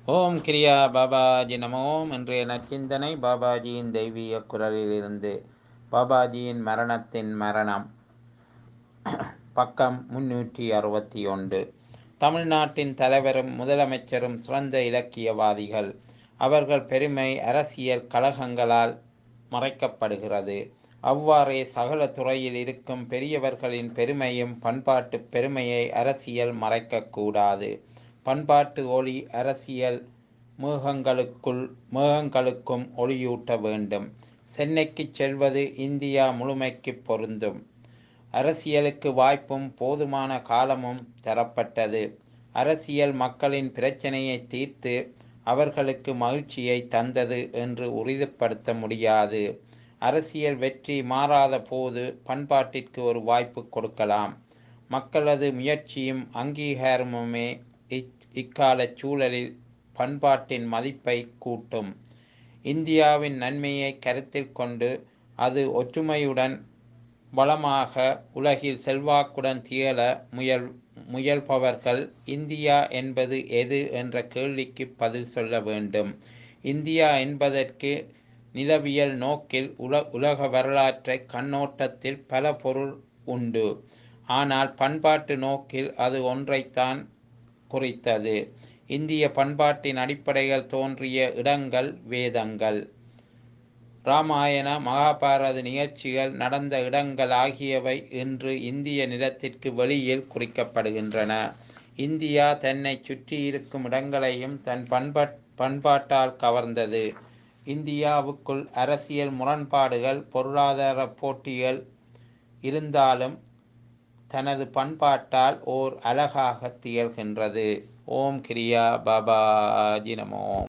ஓம் கிரியா பாபாஜி நம ஓம் இன்றைய நற்சிந்தனை பாபாஜியின் தெய்வீக குரலிலிருந்து பாபாஜியின் மரணத்தின் மரணம் பக்கம் முன்னூற்றி அறுபத்தி ஒன்று தமிழ்நாட்டின் தலைவரும் முதலமைச்சரும் சிறந்த இலக்கியவாதிகள் அவர்கள் பெருமை அரசியல் கழகங்களால் மறைக்கப்படுகிறது அவ்வாறே சகல துறையில் இருக்கும் பெரியவர்களின் பெருமையும் பண்பாட்டு பெருமையை அரசியல் மறைக்கக்கூடாது பண்பாட்டு ஒளி அரசியல் மேகங்களுக்குள் மேகங்களுக்கும் ஒளியூட்ட வேண்டும் சென்னைக்கு செல்வது இந்தியா முழுமைக்கு பொருந்தும் அரசியலுக்கு வாய்ப்பும் போதுமான காலமும் தரப்பட்டது அரசியல் மக்களின் பிரச்சனையை தீர்த்து அவர்களுக்கு மகிழ்ச்சியை தந்தது என்று உறுதிப்படுத்த முடியாது அரசியல் வெற்றி மாறாத போது பண்பாட்டிற்கு ஒரு வாய்ப்பு கொடுக்கலாம் மக்களது முயற்சியும் அங்கீகாரமுமே இக்கால சூழலில் பண்பாட்டின் மதிப்பை கூட்டும் இந்தியாவின் நன்மையை கருத்தில் கொண்டு அது ஒற்றுமையுடன் வளமாக உலகில் செல்வாக்குடன் திகழ முயல் முயல்பவர்கள் இந்தியா என்பது எது என்ற கேள்விக்கு பதில் சொல்ல வேண்டும் இந்தியா என்பதற்கு நிலவியல் நோக்கில் உல உலக வரலாற்றை கண்ணோட்டத்தில் பல பொருள் உண்டு ஆனால் பண்பாட்டு நோக்கில் அது ஒன்றைத்தான் குறித்தது இந்திய பண்பாட்டின் அடிப்படைகள் தோன்றிய இடங்கள் வேதங்கள் இராமாயண மகாபாரத நிகழ்ச்சிகள் நடந்த இடங்கள் ஆகியவை இன்று இந்திய நிலத்திற்கு வெளியில் குறிக்கப்படுகின்றன இந்தியா தன்னை சுற்றி இருக்கும் இடங்களையும் தன் பண்பாட் பண்பாட்டால் கவர்ந்தது இந்தியாவுக்குள் அரசியல் முரண்பாடுகள் பொருளாதார போட்டிகள் இருந்தாலும் தனது பண்பாட்டால் ஓர் அழகாக திகழ்கின்றது ஓம் கிரியா பாபாஜி நமோம்